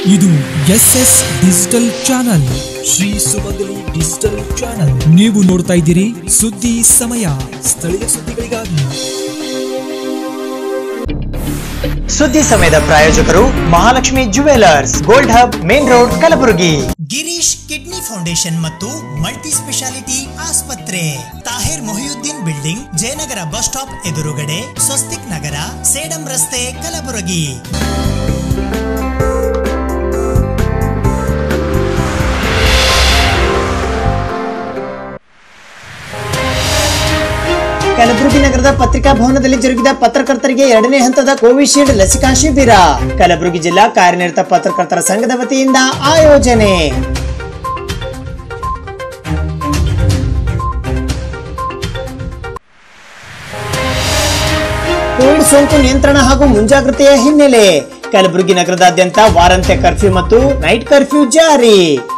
ಇದು S S digital channel Shri Sumangali digital channel ನೀವು ನೋಡ್ತಾ ಇದ್ದೀರಿ ಸುದ್ದಿ ಸಮಯ ಸ್ಥಳೀಯ ಸುದ್ದಿಗಳಿಗಾಗಿ ಸುದ್ದಿ ಸಮಯದ ಪ್ರಾಯೋಜಕರು Mahalakshmi jewellers gold hub main road Kalaburagi Girish kidney foundation ಮತ್ತು ಮಲ್ಟಿ ಸ್ಪೆಷಾಲಿಟಿ ಆಸ್ಪತ್ರೆ Tahir Mohiuddin building Jayanagar bus stop ಎದುರುಗಡೆ ಸ್ವಸ್ತಿಕ್ ನಗರ ಸೇಡಂ ರಸ್ತೆ ಕಲಬುರಗಿ ಕಲಬುರಗಿ ನಗರದ ಪತ್ರಿಕಾ ಭವನದಲ್ಲಿ ಜರುಗಿದ ಪತ್ರಕರ್ತರಿಗೆ ಎರಡನೇ ಹಂತದ ಕೋವಿಶೀಲ್ಡ್ ಲಸಿಕಾ ಶಿಬಿರ ಕಲಬುರಗಿ ಜಿಲ್ಲಾ ಕಾರ್ಯನಿರತ ಪತ್ರಕರ್ತರ ಸಂಘದ ವತಿಯಿಂದ ಆಯೋಜನೆ ಕೋವಿಡ್ ಸೋಂಕು ನಿಯಂತ್ರಣ ಹಾಗೂ ಮುಂಜಾಗ್ರತೆಯ ಹಿನ್ನೆಲೆ ಕಲಬುರಗಿ ನಗರದಾದ್ಯಂತ ವಾರಾಂತ್ಯ ಕರ್ಫ್ಯೂ ಮತ್ತು ನೈಟ್ ಕರ್ಫ್ಯೂ ಜಾರಿ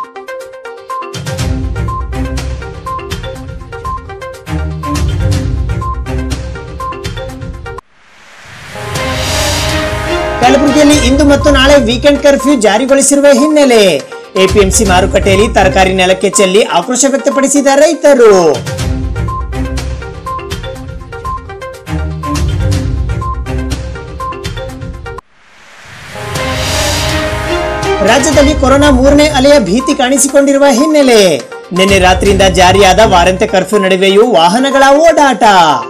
ಕಲಬುರಗಿಯಲ್ಲಿ ಇಂದು ಮತ್ತು ನಾಳೆ ವೀಕೆಂಡ್ ಕರ್ಫ್ಯೂ ಜಾರಿಗೊಳಿಸಿರುವ ಹಿನ್ನೆಲೆ ಎಪಿಎಂಸಿ ಮಾರುಕಟ್ಟೆಯಲ್ಲಿ ತರಕಾರಿ ನೆಲಕ್ಕೆ ಚೆಲ್ಲಿ ಆಕ್ರೋಶ ವ್ಯಕ್ತಪಡಿಸಿದ ರೈತರು ರಾಜ್ಯದಲ್ಲಿ ಕೊರೋನಾ ಮೂರನೇ ಅಲೆಯ ಭೀತಿ ಕಾಣಿಸಿಕೊಂಡಿರುವ ಹಿನ್ನೆಲೆ ನಿನ್ನೆ ರಾತ್ರಿಯಿಂದ ಜಾರಿಯಾದ ವಾರಾಂತ್ಯ ಕರ್ಫ್ಯೂ ನಡುವೆಯೂ ವಾಹನಗಳ ಓಡಾಟ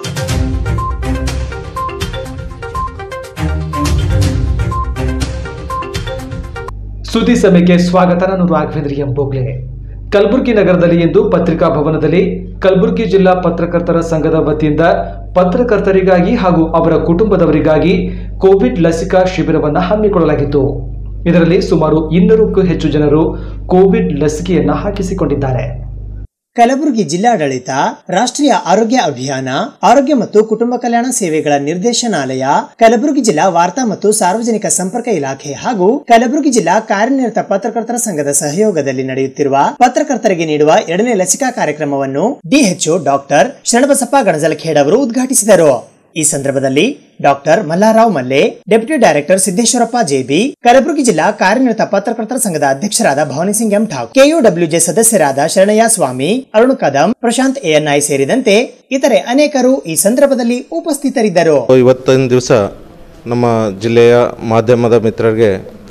ಸುದ್ದಿ ಸಮಯಕ್ಕೆ ಸ್ವಾಗತ ನಾನು ರಾಘವೇಂದ್ರ ಎಂ ಬೋಗ್ಲೆ ಕಲಬುರಗಿ ನಗರದಲ್ಲಿ ಇಂದು ಪತ್ರಿಕಾ ಭವನದಲ್ಲಿ ಕಲಬುರಗಿ ಜಿಲ್ಲಾ ಪತ್ರಕರ್ತರ ಸಂಘದ ವತಿಯಿಂದ ಪತ್ರಕರ್ತರಿಗಾಗಿ ಹಾಗೂ ಅವರ ಕುಟುಂಬದವರಿಗಾಗಿ ಕೋವಿಡ್ ಲಸಿಕಾ ಶಿಬಿರವನ್ನು ಹಮ್ಮಿಕೊಳ್ಳಲಾಗಿತ್ತು ಇದರಲ್ಲಿ ಸುಮಾರು ಇನ್ನೂರಕ್ಕೂ ಹೆಚ್ಚು ಜನರು ಕೋವಿಡ್ ಲಸಿಕೆಯನ್ನು ಹಾಕಿಸಿಕೊಂಡಿದ್ದಾರೆ ಕಲಬುರಗಿ ಜಿಲ್ಲಾಡಳಿತ ರಾಷ್ಟ್ರೀಯ ಆರೋಗ್ಯ ಅಭಿಯಾನ ಆರೋಗ್ಯ ಮತ್ತು ಕುಟುಂಬ ಕಲ್ಯಾಣ ಸೇವೆಗಳ ನಿರ್ದೇಶನಾಲಯ ಕಲಬುರಗಿ ಜಿಲ್ಲಾ ವಾರ್ತಾ ಮತ್ತು ಸಾರ್ವಜನಿಕ ಸಂಪರ್ಕ ಇಲಾಖೆ ಹಾಗೂ ಕಲಬುರಗಿ ಜಿಲ್ಲಾ ಕಾರ್ಯನಿರತ ಪತ್ರಕರ್ತರ ಸಂಘದ ಸಹಯೋಗದಲ್ಲಿ ನಡೆಯುತ್ತಿರುವ ಪತ್ರಕರ್ತರಿಗೆ ನೀಡುವ ಎರಡನೇ ಲಸಿಕಾ ಕಾರ್ಯಕ್ರಮವನ್ನು ಡಿಎಚ್ಒ ಡಾಕ್ಟರ್ ಶರಣಬಸಪ್ಪ ಗಣಜಲಖೇಡ್ ಅವರು ಉದ್ಘಾಟಿಸಿದರು ಈ ಸಂದರ್ಭದಲ್ಲಿ doctor Mallarao Malle deputy director Siddeshwarappa JB Kalaburagi ಜಿಲ್ಲಾ ಕಾರ್ಯನಿರತ ಪತ್ರಕರ್ತರ ಸಂಘದ ಅಧ್ಯಕ್ಷರಾದ ಭವಾನಿ ಸಿಂಗ್ ಎಂ ಠಾಕೂರ್ ಕೆಯುಡಬ್ಲ್ಯೂಜೆ ಸದಸ್ಯರಾದ ಶರಣಯ್ಯ ಸ್ವಾಮಿ ಅರುಣ್ ಕದಂ ಪ್ರಶಾಂತ್ ಎಎನ್ಐ ಸೇರಿದಂತೆ ಇತರೆ ಅನೇಕರು ಈ ಸಂದರ್ಭದಲ್ಲಿ ಉಪಸ್ಥಿತರಿದ್ದರು ಇವತ್ತಿನ ದಿವಸ ನಮ್ಮ ಜಿಲ್ಲೆಯ ಮಾಧ್ಯಮದ ಮಿತ್ರರಿಗೆ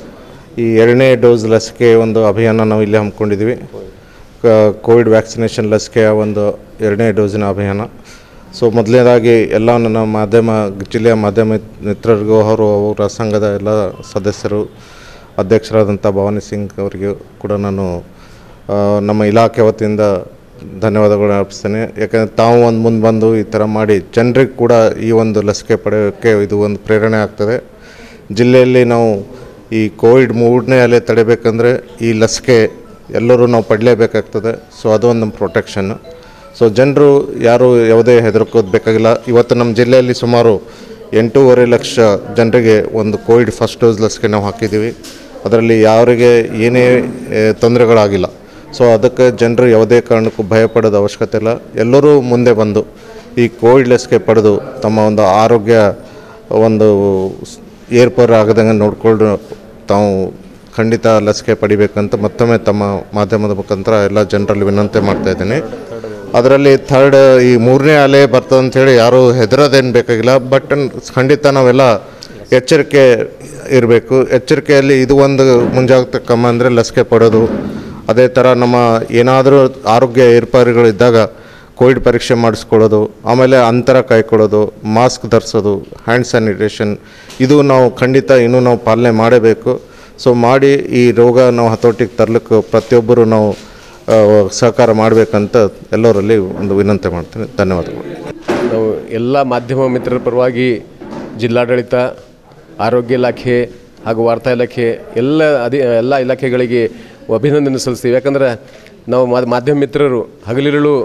ಈ ಎರಡನೇ ಡೋಸ್ ಲಸಿಕೆ ಒಂದು ಅಭಿಯಾನ ನಾವು ಇಲ್ಲಿ ಹಮ್ಮಿಕೊಂಡಿದ್ದೀವಿ ಕ- ಕೋವಿಡ್ ವ್ಯಾಕ್ಸಿನೇಷನ್ ಲಸಿಕೆಯ ಒಂದು ಎರಡನೇ ಡೋಸಿನ ಅಭಿಯಾನ ಸೊ ಮೊದಲನೇದಾಗಿ ಎಲ್ಲ ನನ್ನ ಮಾಧ್ಯಮ ಜಿಲ್ಲೆಯ ಮಾಧ್ಯಮ ಮಿತ್ರರಿಗೂ ಅವರು ಅವರ ಸಂಘದ ಎಲ್ಲ ಸದಸ್ಯರು ಅಧ್ಯಕ್ಷರಾದಂಥ ಭವಾನಿ ಸಿಂಗ್ ಅವರಿಗೂ ಕೂಡ ನಾನು ಆ, ನಮ್ಮ ಇಲಾಖೆ ವತಿಯಿಂದ ಧನ್ಯವಾದಗಳು ಅರ್ಪಿಸ್ತೇನೆ ಯಾಕಂದರೆ ತಾವು ಒಂದು ಮುಂದೆ ಬಂದು ಈ ಥರ ಮಾಡಿ ಜನರಿಗೆ ಕೂಡ ಈ ಒಂದು ಲಸಿಕೆ ಪಡೆಯೋಕ್ಕೆ ಇದು ಒಂದು ಪ್ರೇರಣೆ ಆಗ್ತದೆ ಜಿಲ್ಲೆಯಲ್ಲಿ ನಾವು ಈ ಕೋವಿಡ್ ಮೂರನೇ ಅಲೆ ತಡಿಬೇಕಂದ್ರೆ ಈ ಲಸಿಕೆ ಎಲ್ಲರೂ ನಾವು ಪಡಲೇಬೇಕಾಗ್ತದೆ ಸೊ ಅದು ಒಂದು ನಮ್ಮ ಪ್ರೊಟೆಕ್ಷನ್ನು ಸೊ ಜನರು ಯಾರು ಯಾವುದೇ ಹೆದರ್ಕೋದು ಬೇಕಾಗಿಲ್ಲ ಇವತ್ತು ನಮ್ಮ ಜಿಲ್ಲೆಯಲ್ಲಿ ಸುಮಾರು ಎಂಟೂವರೆ ಲಕ್ಷ ಜನರಿಗೆ ಒಂದು ಕೋವಿಡ್ ಫಸ್ಟ್ ಡೋಸ್ ಲಸಿಕೆ ನಾವು ಹಾಕಿದ್ದೀವಿ ಅದರಲ್ಲಿ ಯಾರಿಗೆ ಏನೇ ಏ, ತೊಂದರೆಗಳಾಗಿಲ್ಲ ಸೊ ಅದಕ್ಕೆ ಜನರು ಯಾವುದೇ ಕಾರಣಕ್ಕೂ ಭಯಪಡೋದು ಅವಶ್ಯಕತೆ ಇಲ್ಲ ಎಲ್ಲರೂ ಮುಂದೆ ಬಂದು ಈ ಕೋವಿಡ್ ಲಸಿಕೆ ಪಡೆದು ತಮ್ಮ ಒಂದು ಆರೋಗ್ಯ ಒಂದು ಸ್- ಏರ್ಪೇರ್ ಆಗದಂಗೆ ನೋಡಿಕೊಂಡು ತಾವು ಖಂಡಿತ ಲಸಿಕೆ ಪಡಿಬೇಕಂತ ಮತ್ತೊಮ್ಮೆ ತಮ್ಮ ಮಾಧ್ಯಮದ ಮುಖಾಂತರ ಎಲ್ಲ ಜನರಲ್ಲಿ ವಿನಂತಿ ಮಾಡ್ತಾ ಇದ್ದೀನಿ ಅದರಲ್ಲಿ ಥರ್ಡ್ ಈ ಮೂರನೇ ಅಲೆ ಬರ್ತದೆ ಅಂಥೇಳಿ ಯಾರೂ ಹೆದರೋದೇನು ಬೇಕಾಗಿಲ್ಲ ಬಟ್ ಖಂಡಿತ ನಾವೆಲ್ಲ ಎಚ್ಚರಿಕೆ ಇರಬೇಕು ಎಚ್ಚರಿಕೆಯಲ್ಲಿ ಇದು ಒಂದು ಮುಂಜಾಗ್ರತೆ ಕ್ರಮ ಅಂದರೆ ಲಸಿಕೆ ಪಡೋದು ಅದೇ ಥರ ನಮ್ಮ ಏನಾದರೂ ಆರೋಗ್ಯ ಏರ್ಪಾಡುಗಳಿದ್ದಾಗ ಕೋವಿಡ್ ಪರೀಕ್ಷೆ ಮಾಡಿಸ್ಕೊಳ್ಳೋದು ಆಮೇಲೆ ಅಂತರ ಕಾಯ್ಕೊಳ್ಳೋದು ಮಾಸ್ಕ್ ಧರಿಸೋದು ಹ್ಯಾಂಡ್ ಸ್ಯಾನಿಟೇಷನ್ ಇದು ನಾವು ಖಂಡಿತ ಇನ್ನೂ ನಾವು ಪಾಲನೆ ಮಾಡಬೇಕು ಸೊ ಮಾಡಿ ಈ ರೋಗ ನಾವು ಹತೋಟಿಗೆ ತರಲಿಕ್ಕೆ ಪ್ರತಿಯೊಬ್ಬರು ನಾವು ಆ, ಸಹಕಾರ ಮಾಡಬೇಕಂತ ಎಲ್ಲರಲ್ಲಿ ಒಂದು ವಿನಂತಿ ಮಾಡ್ತೀನಿ ಧನ್ಯವಾದಗಳು ನಾವು ಎಲ್ಲ ಮಾಧ್ಯಮ ಮಿತ್ರರ ಪರವಾಗಿ ಜಿಲ್ಲಾಡಳಿತ ಆರೋಗ್ಯ ಇಲಾಖೆ ಹಾಗೂ ವಾರ್ತಾ ಇಲಾಖೆ ಎಲ್ಲ ಅಧಿ ಎಲ್ಲ ಇಲಾಖೆಗಳಿಗೆ ಅಭಿನಂದನೆ ಸಲ್ಲಿಸ್ತೀವಿ ಯಾಕಂದ್ರೆ ನಾವು ಮಾ- ಮಾಧ್ಯಮ ಮಿತ್ರರು ಹಗಲಿರುಳು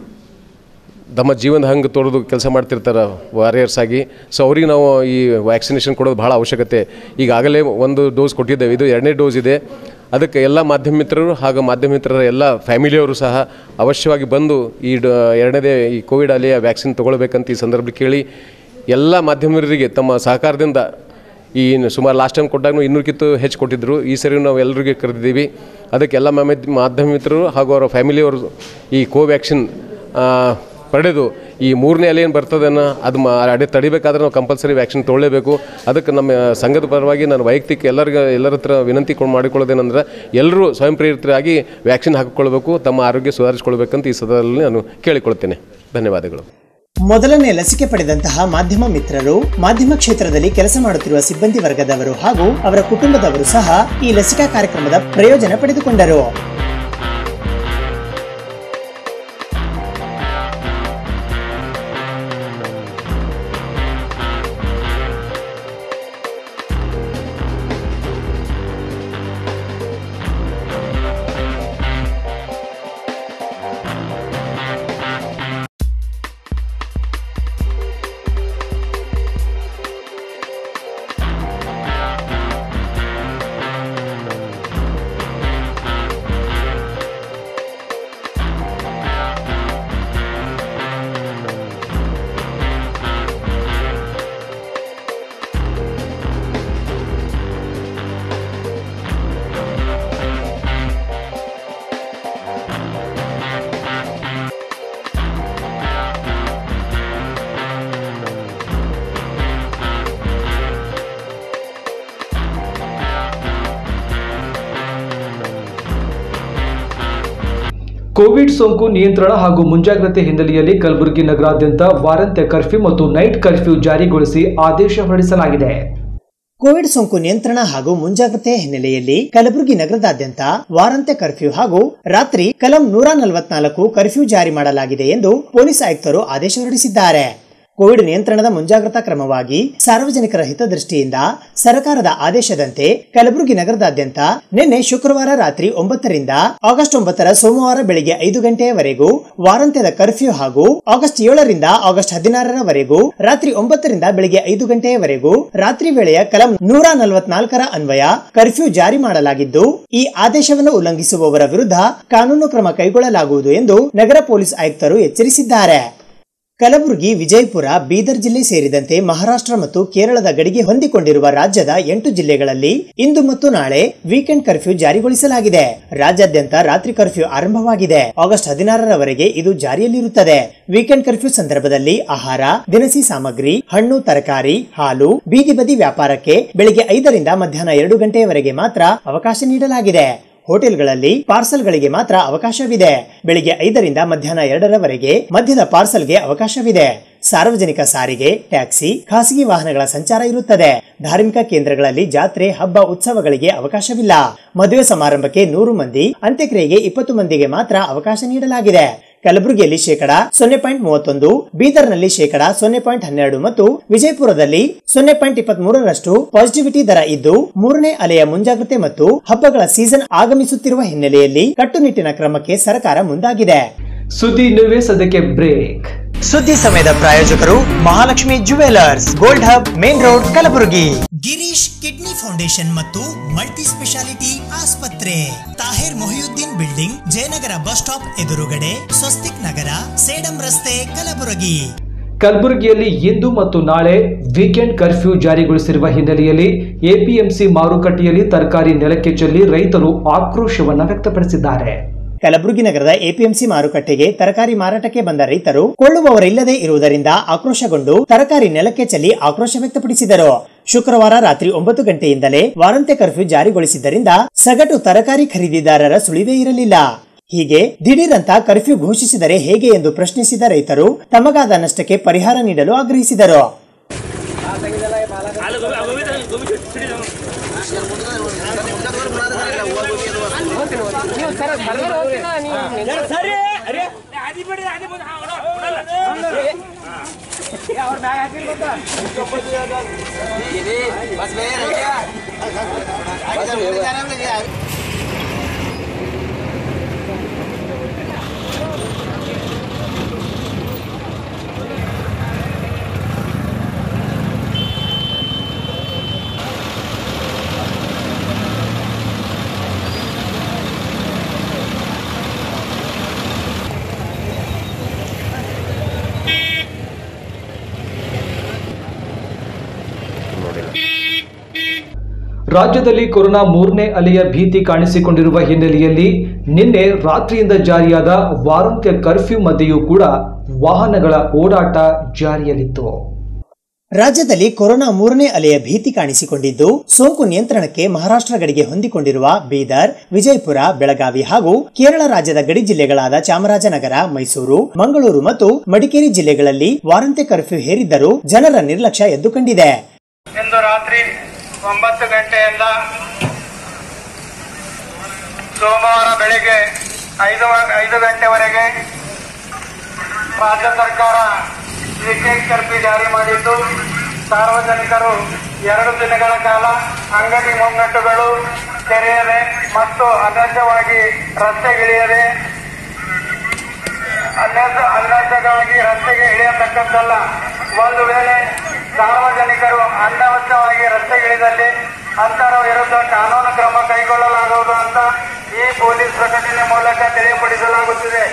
ತಮ್ಮ ಜೀವನದ ಹಂಗೆ ತೋರೋದು ಕೆಲಸ ಮಾಡ್ತಿರ್ತಾರೆ ವಾರಿಯರ್ಸ್ ಆಗಿ ಸೊ ಅವ್ರಿಗೆ ನಾವು ಈ ವ್ಯಾಕ್ಸಿನೇಷನ್ ಕೊಡೋದು ಭಾಳ ಅವಶ್ಯಕತೆ ಈಗಾಗಲೇ ಒಂದು ಡೋಸ್ ಕೊಟ್ಟಿದ್ದೇವೆ ಇದು ಎರಡನೇ ಡೋಸ್ ಇದೆ ಅದಕ್ಕೆ ಎಲ್ಲ ಮಾಧ್ಯಮ ಮಿತ್ರರು ಹಾಗೂ ಮಾಧ್ಯಮ ಮಿತ್ರರ ಎಲ್ಲ ಫ್ಯಾಮಿಲಿಯವರು ಸಹ ಅವಶ್ಯವಾಗಿ ಬಂದು ಈ ಡ ಎರಡನೇ ಈ ಕೋವಿಡ್ ಅಲೆಯ ವ್ಯಾಕ್ಸಿನ್ ತೊಗೊಳ್ಬೇಕಂತ ಈ ಸಂದರ್ಭದಲ್ಲಿ ಕೇಳಿ ಎಲ್ಲ ಮಾಧ್ಯಮರಿಗೆ ತಮ್ಮ ಸಹಕಾರದಿಂದ ಈ ಸುಮಾರು ಲಾಸ್ಟ್ ಟೈಮ್ ಕೊಟ್ಟಾಗ ಇನ್ನೂರಕ್ಕಿಂತ ಹೆಚ್ಚು ಕೊಟ್ಟಿದ್ದರು ಈ ಸರಿ ನಾವು ಎಲ್ಲರಿಗೆ ಕರೆದಿದ್ದೀವಿ ಅದಕ್ಕೆ ಎಲ್ಲ ಮಾಧ್ಯಮ ಮಾಧ್ಯಮ ಮಿತ್ರರು ಹಾಗೂ ಅವರ ಫ್ಯಾಮಿಲಿಯವರು ಈ ಕೋವ್ಯಾಕ್ಸಿನ್ ಪಡೆದು ಈ ಮೂರನೇ ಅಲೆ ಏನು ಬರ್ತದನ್ನು ಅದು ಮಾ ಅಡೆ ತಡಿಬೇಕಾದ್ರೆ ನಾವು ಕಂಪಲ್ಸರಿ ವ್ಯಾಕ್ಸಿನ್ ತೊಗೊಳ್ಳೇಬೇಕು ಅದಕ್ಕೆ ನಮ್ಮ ಸಂಘದ ಪರವಾಗಿ ನಾನು ವೈಯಕ್ತಿಕ ಎಲ್ಲರಿಗ ಎಲ್ಲರ ಹತ್ರ ವಿನಂತಿ ಕೊಂಡು ಮಾಡಿಕೊಳ್ಳೋದೇನೆಂದ್ರೆ ಎಲ್ಲರೂ ಸ್ವಯಂ ಪ್ರೇರಿತರಾಗಿ ವ್ಯಾಕ್ಸಿನ್ ಹಾಕಿಕೊಳ್ಬೇಕು ತಮ್ಮ ಆರೋಗ್ಯ ಸುಧಾರಿಸಿಕೊಳ್ಬೇಕಂತ ಈ ಸದದಲ್ಲಿ ನಾನು ಕೇಳಿಕೊಳ್ತೇನೆ ಧನ್ಯವಾದಗಳು ಮೊದಲನೇ ಲಸಿಕೆ ಪಡೆದಂತಹ ಮಾಧ್ಯಮ ಮಿತ್ರರು ಮಾಧ್ಯಮ ಕ್ಷೇತ್ರದಲ್ಲಿ ಕೆಲಸ ಮಾಡುತ್ತಿರುವ ಸಿಬ್ಬಂದಿ ವರ್ಗದವರು ಹಾಗೂ ಅವರ ಕುಟುಂಬದವರು ಸಹ ಈ ಲಸಿಕಾ ಕಾರ್ಯಕ್ರಮದ ಪ್ರಯೋಜನ ಪಡೆದುಕೊಂಡರು ಕೋವಿಡ್ ಸೋಂಕು ನಿಯಂತ್ರಣ ಹಾಗೂ ಮುಂಜಾಗ್ರತೆ ಹಿನ್ನೆಲೆಯಲ್ಲಿ ಕಲಬುರಗಿ ನಗರಾದ್ಯಂತ ವಾರಾಂತ್ಯ ಕರ್ಫ್ಯೂ ಮತ್ತು ನೈಟ್ ಕರ್ಫ್ಯೂ ಜಾರಿಗೊಳಿಸಿ ಆದೇಶ ಹೊರಡಿಸಲಾಗಿದೆ ಕೋವಿಡ್ ಸೋಂಕು ನಿಯಂತ್ರಣ ಹಾಗೂ ಮುಂಜಾಗ್ರತೆ ಹಿನ್ನೆಲೆಯಲ್ಲಿ ಕಲಬುರಗಿ ನಗರದಾದ್ಯಂತ ವಾರಾಂತ್ಯ ಕರ್ಫ್ಯೂ ಹಾಗೂ ರಾತ್ರಿ ಕಲಂ ನೂರ ನಲವತ್ನಾಲ್ಕು ಕರ್ಫ್ಯೂ ಜಾರಿ ಮಾಡಲಾಗಿದೆ ಎಂದು ಪೊಲೀಸ್ ಆಯುಕ್ತರು ಆದೇಶ ಹೊರಡಿಸಿದ್ದಾರೆ ಕೋವಿಡ್ ನಿಯಂತ್ರಣದ ಮುಂಜಾಗ್ರತಾ ಕ್ರಮವಾಗಿ ಸಾರ್ವಜನಿಕರ ಹಿತದೃಷ್ಟಿಯಿಂದ ಸರ್ಕಾರದ ಆದೇಶದಂತೆ ಕಲಬುರಗಿ ನಗರದಾದ್ಯಂತ ನಿನ್ನೆ ಶುಕ್ರವಾರ ರಾತ್ರಿ ಒಂಬತ್ತರಿಂದ ಆಗಸ್ಟ್ ಒಂಬತ್ತರ ಸೋಮವಾರ ಬೆಳಿಗ್ಗೆ ಐದು ಗಂಟೆಯವರೆಗೂ ವಾರಾಂತ್ಯದ ಕರ್ಫ್ಯೂ ಹಾಗೂ ಆಗಸ್ಟ್ ಏಳರಿಂದ ಆಗಸ್ಟ್ ಹದಿನಾರರವರೆಗೂ ರಾತ್ರಿ ಒಂಬತ್ತರಿಂದ ಬೆಳಿಗ್ಗೆ ಐದು ಗಂಟೆಯವರೆಗೂ ರಾತ್ರಿ ವೇಳೆಯ ಕಲಂ ನೂರ ನಲವತ್ನಾಲ್ಕರ ಅನ್ವಯ ಕರ್ಫ್ಯೂ ಜಾರಿ ಮಾಡಲಾಗಿದ್ದು ಈ ಆದೇಶವನ್ನು ಉಲ್ಲಂಘಿಸುವವರ ವಿರುದ್ಧ ಕಾನೂನು ಕ್ರಮ ಕೈಗೊಳ್ಳಲಾಗುವುದು ಎಂದು ನಗರ ಪೊಲೀಸ್ ಆಯುಕ್ತರು ಎಚ್ಚರಿಸಿದ್ದಾರೆ ಕಲಬುರಗಿ ವಿಜಯಪುರ ಬೀದರ್ ಜಿಲ್ಲೆ ಸೇರಿದಂತೆ ಮಹಾರಾಷ್ಟ್ರ ಮತ್ತು ಕೇರಳದ ಗಡಿಗೆ ಹೊಂದಿಕೊಂಡಿರುವ ರಾಜ್ಯದ ಎಂಟು ಜಿಲ್ಲೆಗಳಲ್ಲಿ ಇಂದು ಮತ್ತು ನಾಳೆ ವೀಕೆಂಡ್ ಕರ್ಫ್ಯೂ ಜಾರಿಗೊಳಿಸಲಾಗಿದೆ ರಾಜ್ಯಾದ್ಯಂತ ರಾತ್ರಿ ಕರ್ಫ್ಯೂ ಆರಂಭವಾಗಿದೆ ಆಗಸ್ಟ್ ಹದಿನಾರರವರೆಗೆ ಇದು ಜಾರಿಯಲ್ಲಿರುತ್ತದೆ ವೀಕೆಂಡ್ ಕರ್ಫ್ಯೂ ಸಂದರ್ಭದಲ್ಲಿ ಆಹಾರ ದಿನಸಿ ಸಾಮಗ್ರಿ ಹಣ್ಣು ತರಕಾರಿ ಹಾಲು ಬೀದಿ ಬದಿ ವ್ಯಾಪಾರಕ್ಕೆ ಬೆಳಿಗ್ಗೆ ಐದರಿಂದ ಮಧ್ಯಾಹ್ನ ಎರಡು ಗಂಟೆಯವರೆಗೆ ಮಾತ್ರ ಅವಕಾಶ ನೀಡಲಾಗಿದೆ ಹೋಟೆಲ್ಗಳಲ್ಲಿ ಪಾರ್ಸಲ್ಗಳಿಗೆ ಮಾತ್ರ ಅವಕಾಶವಿದೆ ಬೆಳಿಗ್ಗೆ ಐದರಿಂದ ಮಧ್ಯಾಹ್ನ ಎರಡರವರೆಗೆ ಮಧ್ಯದ ಪಾರ್ಸಲ್ಗೆ ಅವಕಾಶವಿದೆ ಸಾರ್ವಜನಿಕ ಸಾರಿಗೆ ಟ್ಯಾಕ್ಸಿ ಖಾಸಗಿ ವಾಹನಗಳ ಸಂಚಾರ ಇರುತ್ತದೆ ಧಾರ್ಮಿಕ ಕೇಂದ್ರಗಳಲ್ಲಿ ಜಾತ್ರೆ ಹಬ್ಬ ಉತ್ಸವಗಳಿಗೆ ಅವಕಾಶವಿಲ್ಲ ಮದುವೆ ಸಮಾರಂಭಕ್ಕೆ ನೂರು ಮಂದಿ ಅಂತ್ಯಕ್ರಿಯೆಗೆ ಇಪ್ಪತ್ತು ಮಂದಿಗೆ ಮಾತ್ರ ಅವಕಾಶ ನೀಡಲಾಗಿದೆ ಕಲಬುರಗಿಯಲ್ಲಿ ಶೇಕಡ ಸೊನ್ನೆ ಪಾಯಿಂಟ್ ಮೂವತ್ತೊಂದು ಬೀದರ್ನಲ್ಲಿ ಶೇಕಡ ಸೊನ್ನೆ ಪಾಯಿಂಟ್ ಹನ್ನೆರಡು ಮತ್ತು ವಿಜಯಪುರದಲ್ಲಿ ಸೊನ್ನೆ ಪಾಯಿಂಟ್ ಇಪ್ಪತ್ತ್ ಮೂರರಷ್ಟು ಪಾಸಿಟಿವಿಟಿ ದರ ಇದ್ದು ಮೂರನೇ ಅಲೆಯ ಮುಂಜಾಗ್ರತೆ ಮತ್ತು ಹಬ್ಬಗಳ ಸೀಸನ್ ಆಗಮಿಸುತ್ತಿರುವ ಹಿನ್ನೆಲೆಯಲ್ಲಿ ಕಟ್ಟುನಿಟ್ಟಿನ ಕ್ರಮಕ್ಕೆ ಸರ್ಕಾರ ಮುಂದಾಗಿದೆ ಸುದ್ದಿ ನ್ಯೂವೇ ಸದ್ಯಕ್ಕೆ ಬ್ರೇಕ್ ಸುದ್ದಿ ಸಮಯದ ಪ್ರಾಯೋಜಕರು Mahalakshmi jewellers gold hub main road Kalaburagi Girish kidney foundation ಮತ್ತು ಮಲ್ಟಿ ಸ್ಪೆಷಾಲಿಟಿ ಆಸ್ಪತ್ರೆ Tahir Mohiuddin building Jayanagar bus stop ಎದುರುಗಡೆ ಸ್ವಸ್ತಿಕ್ ನಗರ ಸೇಡಂ ರಸ್ತೆ ಕಲಬುರಗಿ ಕಲಬುರಗಿಯಲ್ಲಿ ಇಂದು ಮತ್ತು ನಾಳೆ ವೀಕೆಂಡ್ ಕರ್ಫ್ಯೂ ಜಾರಿಗೊಳಿಸಿರುವ ಹಿನ್ನೆಲೆಯಲ್ಲಿ ಎಪಿಎಂಸಿ ಮಾರುಕಟ್ಟೆಯಲ್ಲಿ ತರಕಾರಿ ನೆಲಕ್ಕೆ ಚೆಲ್ಲಿ ರೈತರು ಆಕ್ರೋಶವನ್ನ ವ್ಯಕ್ತಪಡಿಸಿದ್ದಾರೆ ಕಲಬುರಗಿ ನಗರದ ಎಪಿಎಂಸಿ ಮಾರುಕಟ್ಟೆಗೆ ತರಕಾರಿ ಮಾರಾಟಕ್ಕೆ ಬಂದ ರೈತರು ಕೊಳ್ಳುವವರಿಲ್ಲದೆ ಇರುವುದರಿಂದ ಆಕ್ರೋಶಗೊಂಡು ತರಕಾರಿ ನೆಲಕ್ಕೆ ಚೆಲ್ಲಿ ಆಕ್ರೋಶ ವ್ಯಕ್ತಪಡಿಸಿದರು ಶುಕ್ರವಾರ ರಾತ್ರಿ ಒಂಬತ್ತು ಗಂಟೆಯಿಂದಲೇ ವಾರಾಂತ್ಯ ಕರ್ಫ್ಯೂ ಜಾರಿಗೊಳಿಸಿದ್ದರಿಂದ ಸಗಟು ತರಕಾರಿ ಖರೀದಿದಾರರ ಸುಳಿವೇ ಇರಲಿಲ್ಲ ಹೀಗೆ ದಿಢೀರಂತ ಕರ್ಫ್ಯೂ ಘೋಷಿಸಿದರೆ ಹೇಗೆ ಎಂದು ಪ್ರಶ್ನಿಸಿದ ರೈತರು ತಮಗಾದ ನಷ್ಟಕ್ಕೆ ಪರಿಹಾರ ನೀಡಲು ಆಗ್ರಹಿಸಿದರು ರಾಜ್ಯದಲ್ಲಿ ಕೊರೋನಾ ಮೂರನೇ ಅಲೆಯ ಭೀತಿ ಕಾಣಿಸಿಕೊಂಡಿರುವ ಹಿನ್ನೆಲೆಯಲ್ಲಿ ನಿನ್ನೆ ರಾತ್ರಿಯಿಂದ ಜಾರಿಯಾದ ವಾರಾಂತ್ಯ ಕರ್ಫ್ಯೂ ಮಧ್ಯೆಯೂ ಕೂಡ ವಾಹನಗಳ ಓಡಾಟ ಜಾರಿಯಲ್ಲಿತ್ತು ರಾಜ್ಯದಲ್ಲಿ ಕೊರೋನಾ ಮೂರನೇ ಅಲೆಯ ಭೀತಿ ಕಾಣಿಸಿಕೊಂಡಿದ್ದು ಸೋಂಕು ನಿಯಂತ್ರಣಕ್ಕೆ ಮಹಾರಾಷ್ಟ್ರ ಗಡಿಗೆ ಹೊಂದಿಕೊಂಡಿರುವ ಬೀದರ್ ವಿಜಯಪುರ ಬೆಳಗಾವಿ ಹಾಗೂ ಕೇರಳ ರಾಜ್ಯದ ಗಡಿ ಜಿಲ್ಲೆಗಳಾದ ಚಾಮರಾಜನಗರ ಮೈಸೂರು ಮಂಗಳೂರು ಮತ್ತು ಮಡಿಕೇರಿ ಜಿಲ್ಲೆಗಳಲ್ಲಿ ವಾರಾಂತ್ಯ ಕರ್ಫ್ಯೂ ಹೇರಿದ್ದರೂ ಜನರ ನಿರ್ಲಕ್ಷ್ಯ ಎದ್ದು ಕಂಡಿದೆ ಇಂದು ರಾತ್ರಿ ಒಂಬತ್ತು ಗಂಟೆಯಿಂದ ಸೋಮವಾರ ಬೆಳಿಗ್ಗೆ ಐದು ಐದು ಗಂಟೆವರೆಗೆ ರಾಜ್ಯ ಸರ್ಕಾರ ವೀಕೆಂಡ್ ಕರ್ಫ್ಯೂ ಜಾರಿ ಮಾಡಿದ್ದು ಸಾರ್ವಜನಿಕರು ಎರಡು ದಿನಗಳ ಕಾಲ ಅಂಗಡಿ ಮುಂಗಟ್ಟುಗಳು ತೆರೆಯದೆ ಮತ್ತು ಅನಗತ್ಯವಾಗಿ ರಸ್ತೆಗಿಳಿಯದೆ ಅನ್ಯಥ ಅನಗತ್ಯವಾಗಿ ರಸ್ತೆಗೆ ಇಳಿಯತಕ್ಕದ್ದಲ್ಲ ಒಂದು ವೇಳೆ ಸಾರ್ವಜನಿಕರು ಅನವಶ್ಯವಾಗಿ ರಸ್ತೆಗಿಳಿದಲ್ಲಿ ಅಂತರ ವಿರುದ್ಧ ಕಾನೂನು ಕ್ರಮ ಕೈಗೊಳ್ಳಲಾಗುವುದು ಅಂತ ಈ ಪೊಲೀಸ್ ಪ್ರಕಟಣೆ ಮೂಲಕ ತಿಳಿಯಪಡಿಸಲಾಗುತ್ತಿದೆ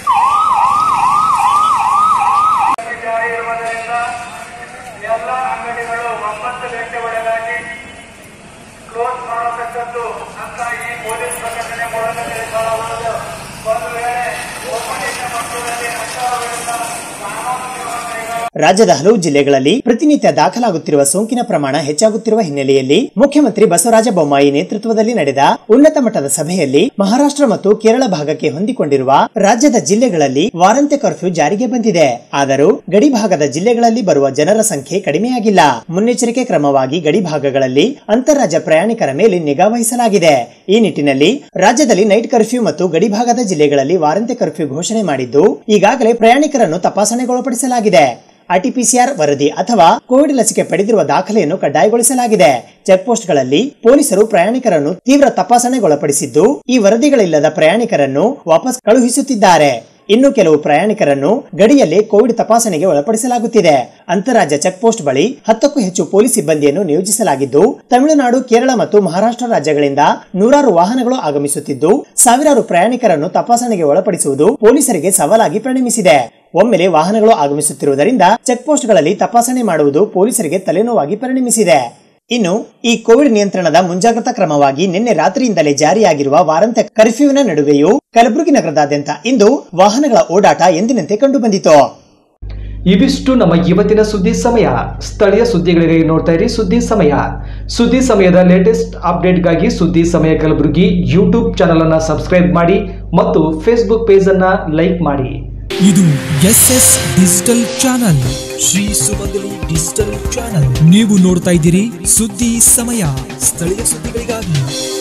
ಜಾರಿ ಇರುವುದರಿಂದ ಎಲ್ಲ ಅಂಗಡಿಗಳು ಒಂಬತ್ತು ಗಂಟೆ ಒಳಗಾಗಿ ಕ್ಲೋಸ್ ಮಾಡತಕ್ಕದ್ದು ಅಂತ ಈ ಪೊಲೀಸ್ ಪ್ರಕಟಣೆ ಮೂಲಕ ತಿಳಿಸಲಾಗುವುದು ಒಂದು ವೇಳೆ ಓಪನಿಂಗ್ ಮಕ್ಕಳಲ್ಲಿ ಅಂತರ ವಿರುದ್ಧ ಕಾನೂನು ಕ್ರಮ ಕೈಗೊಳ್ಳ ರಾಜ್ಯದ ಹಲವು ಜಿಲ್ಲೆಗಳಲ್ಲಿ ಪ್ರತಿನಿತ್ಯ ದಾಖಲಾಗುತ್ತಿರುವ ಸೋಂಕಿನ ಪ್ರಮಾಣ ಹೆಚ್ಚಾಗುತ್ತಿರುವ ಹಿನ್ನೆಲೆಯಲ್ಲಿ ಮುಖ್ಯಮಂತ್ರಿ ಬಸವರಾಜ ಬೊಮ್ಮಾಯಿ ನೇತೃತ್ವದಲ್ಲಿ ನಡೆದ ಉನ್ನತ ಮಟ್ಟದ ಸಭೆಯಲ್ಲಿ ಮಹಾರಾಷ್ಟ್ರ ಮತ್ತು ಕೇರಳ ಭಾಗಕ್ಕೆ ಹೊಂದಿಕೊಂಡಿರುವ ರಾಜ್ಯದ ಜಿಲ್ಲೆಗಳಲ್ಲಿ ವಾರಾಂತ್ಯ ಕರ್ಫ್ಯೂ ಜಾರಿಗೆ ಬಂದಿದೆ ಆದರೂ ಗಡಿ ಭಾಗದ ಜಿಲ್ಲೆಗಳಲ್ಲಿ ಬರುವ ಜನರ ಸಂಖ್ಯೆ ಕಡಿಮೆಯಾಗಿಲ್ಲ ಮುನ್ನೆಚ್ಚರಿಕೆ ಕ್ರಮವಾಗಿ ಗಡಿ ಭಾಗಗಳಲ್ಲಿ ಅಂತಾರಾಜ್ಯ ಪ್ರಯಾಣಿಕರ ಮೇಲೆ ನಿಗಾ ವಹಿಸಲಾಗಿದೆ ಈ ನಿಟ್ಟಿನಲ್ಲಿ ರಾಜ್ಯದಲ್ಲಿ ನೈಟ್ ಕರ್ಫ್ಯೂ ಮತ್ತು ಗಡಿ ಭಾಗದ ಜಿಲ್ಲೆಗಳಲ್ಲಿ ವಾರಾಂತ್ಯ ಕರ್ಫ್ಯೂ ಘೋಷಣೆ ಮಾಡಿದ್ದು ಈಗಾಗಲೇ ಪ್ರಯಾಣಿಕರನ್ನು ತಪಾಸಣೆಗೊಳಪಡಿಸಲಾಗಿದೆ ಆರ್ಟಿಪಿಸಿಆರ್ ವರದಿ ಅಥವಾ ಕೋವಿಡ್ ಲಸಿಕೆ ಪಡೆದಿರುವ ದಾಖಲೆಯನ್ನು ಕಡ್ಡಾಯಗೊಳಿಸಲಾಗಿದೆ ಚೆಕ್ ಪೋಸ್ಟ್ಗಳಲ್ಲಿ ಪೊಲೀಸರು ಪ್ರಯಾಣಿಕರನ್ನು ತೀವ್ರ ತಪಾಸಣೆಗೊಳಪಡಿಸಿದ್ದು ಈ ವರದಿಗಳಿಲ್ಲದ ಪ್ರಯಾಣಿಕರನ್ನು ವಾಪಸ್ ಕಳುಹಿಸುತ್ತಿದ್ದಾರೆ ಇನ್ನು ಕೆಲವು ಪ್ರಯಾಣಿಕರನ್ನು ಗಡಿಯಲ್ಲಿ ಕೋವಿಡ್ ತಪಾಸಣೆಗೆ ಒಳಪಡಿಸಲಾಗುತ್ತಿದೆ ಅಂತಾರಾಜ್ಯ ಚೆಕ್ ಪೋಸ್ಟ್ ಬಳಿ ಹತ್ತಕ್ಕೂ ಹೆಚ್ಚು ಪೊಲೀಸ್ ಸಿಬ್ಬಂದಿಯನ್ನು ನಿಯೋಜಿಸಲಾಗಿದ್ದು ತಮಿಳುನಾಡು ಕೇರಳ ಮತ್ತು ಮಹಾರಾಷ್ಟ್ರ ರಾಜ್ಯಗಳಿಂದ ನೂರಾರು ವಾಹನಗಳು ಆಗಮಿಸುತ್ತಿದ್ದು ಸಾವಿರಾರು ಪ್ರಯಾಣಿಕರನ್ನು ತಪಾಸಣೆಗೆ ಒಳಪಡಿಸುವುದು ಪೊಲೀಸರಿಗೆ ಸವಾಲಾಗಿ ಪರಿಣಮಿಸಿದೆ ಒಮ್ಮೆಲೆ ವಾಹನಗಳು ಆಗಮಿಸುತ್ತಿರುವುದರಿಂದ ಚೆಕ್ ಪೋಸ್ಟ್ಗಳಲ್ಲಿ ತಪಾಸಣೆ ಮಾಡುವುದು ಪೊಲೀಸರಿಗೆ ತಲೆನೋವಾಗಿ ಪರಿಣಮಿಸಿದೆ ಇನ್ನು ಈ ಕೋವಿಡ್ ನಿಯಂತ್ರಣದ ಮುಂಜಾಗ್ರತಾ ಕ್ರಮವಾಗಿ ನಿನ್ನೆ ರಾತ್ರಿಯಿಂದಲೇ ಜಾರಿಯಾಗಿರುವ ವಾರಾಂತ್ಯ ಕರ್ಫ್ಯೂವಿನ ನಡುವೆಯೂ ಕಲಬುರಗಿ ನಗರದಾದ್ಯಂತ ಇಂದು ವಾಹನಗಳ ಓಡಾಟ ಎಂದಿನಂತೆ ಕಂಡುಬಂದಿತು ಇವಿಷ್ಟು ನಮ್ಮ ಇವತ್ತಿನ ಸುದ್ದಿ ಸಮಯ ಸ್ಥಳೀಯ ಸುದ್ದಿಗಳಿಗಾಗಿ ನೋಡ್ತಾ ಇರಿ ಸುದ್ದಿ ಸಮಯ ಸುದ್ದಿ ಸಮಯದ ಲೇಟೆಸ್ಟ್ ಅಪ್ಡೇಟ್ಗಾಗಿ ಸುದ್ದಿ ಸಮಯ ಕಲಬುರಗಿ ಯೂಟ್ಯೂಬ್ ಚಾನಲ್ ಅನ್ನ ಸಬ್ಸ್ಕ್ರೈಬ್ ಮಾಡಿ ಮತ್ತು ಫೇಸ್ಬುಕ್ ಪೇಜ್ ಅನ್ನ ಲೈಕ್ ಮಾಡಿ ಇದು S S digital channel Shri Sumangali digital channel ನೀವು ನೋಡ್ತಾ ಇದ್ದೀರಿ ಸುದ್ದಿ ಸಮಯ ಸ್ಥಳೀಯ ಸುದ್ದಿಗಳಿಗಾಗಿ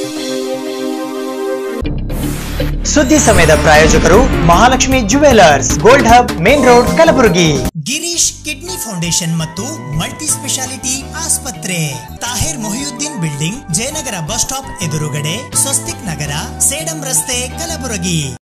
ಸುದ್ದಿ ಸಮಯದ ಪ್ರಾಯೋಜಕರು Mahalakshmi jewellers gold hub main road Kalaburagi Girish kidney foundation ಮತ್ತು ಮಲ್ಟಿ ಸ್ಪೆಷಾಲಿಟಿ ಆಸ್ಪತ್ರೆ Tahir Mohiuddin building Jayanagar bus stop ಎದುರುಗಡೆ ಸ್ವಸ್ತಿಕ್ ನಗರ ಸೇಡಂ ರಸ್ತೆ ಕಲಬುರಗಿ